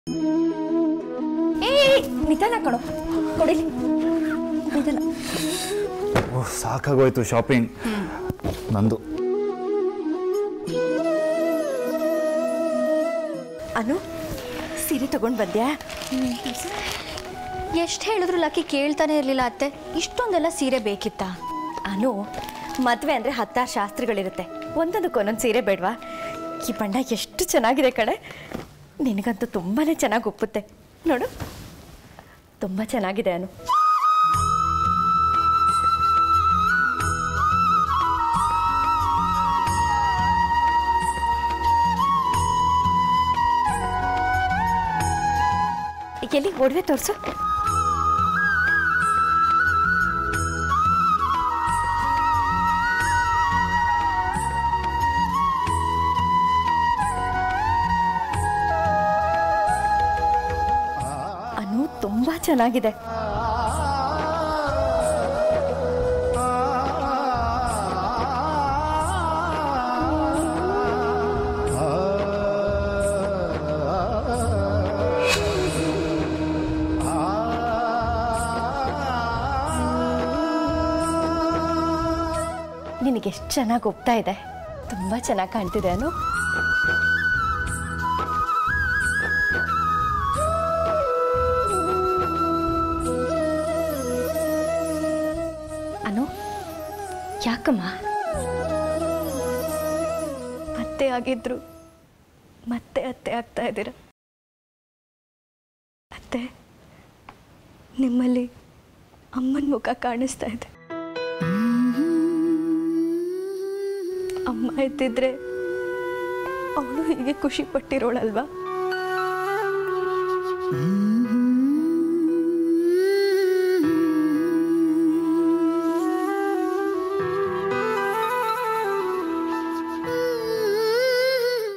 ಏ ನಿಧಾನ ಕಣೋ ಕೊಡಿಲಿ ನಿಧಾನ ಓಹ್ ಸಾಕಾಗೋಯ್ತು ಶಾಪಿಂಗ್ ನಂದು ಅನು ಸೀರೆ ತಗೊಂಡು ಬಂದ್ಯಾ ಎಷ್ಟು ಹೇಳಿದ್ರು ಲಕ್ಕಿ ಕೇಳ್ತಾನೆ ಇರಲಿಲ್ಲ ಅತ್ತೆ ಇಷ್ಟೊಂದೆಲ್ಲ ಸೀರೆ ಬೇಕಿತ್ತಾ ಅನು ಮದುವೆ ಅಂದರೆ ಹತ್ತಾರು ಶಾಸ್ತ್ರಗಳಿರುತ್ತೆ ಒಂದೊಂದಕ್ಕೆ ಒಂದೊಂದು ಸೀರೆ ಬೇಡವಾ ಈ ಬಣ್ಣ ಎಷ್ಟು ಚೆನ್ನಾಗಿದೆ ಕಡೆ ನಿನಗಂತೂ ತುಂಬಾ ಚೆನ್ನಾಗಿ ಒಪ್ಪುತ್ತೆ ನೋಡು ತುಂಬ ಚೆನ್ನಾಗಿದೆ ಅನು ಎಲ್ಲಿ ಒಡವೆ ತೋರಿಸು ಅನು ತುಂಬಾ ಚೆನ್ನಾಗಿದೆ ನಿನಗೆ ಎಷ್ಟು ಚೆನ್ನಾಗಿ ಒಪ್ತಾ ಇದೆ ತುಂಬ ಚೆನ್ನಾಗಿ ಕಾಣ್ತಿದೆ ಅನು ಅನು ಯಾಕಮ್ಮ ಅತ್ತೆ ಆಗಿದ್ರು ಮತ್ತೆ ಅತ್ತೆ ಆಗ್ತಾ ಇದ್ದೀರ ಅತ್ತೆ ನಿಮ್ಮಲ್ಲಿ ಅಮ್ಮನ ಮುಖ ಕಾಣಿಸ್ತಾ ಇದೆ ಅಮ್ಮ ಇದ್ದಿದ್ರೆ ಅವಳು ಹೀಗೆ ಖುಷಿ ಪಟ್ಟಿರೋಳಲ್ವಾ ಹ್ಮ್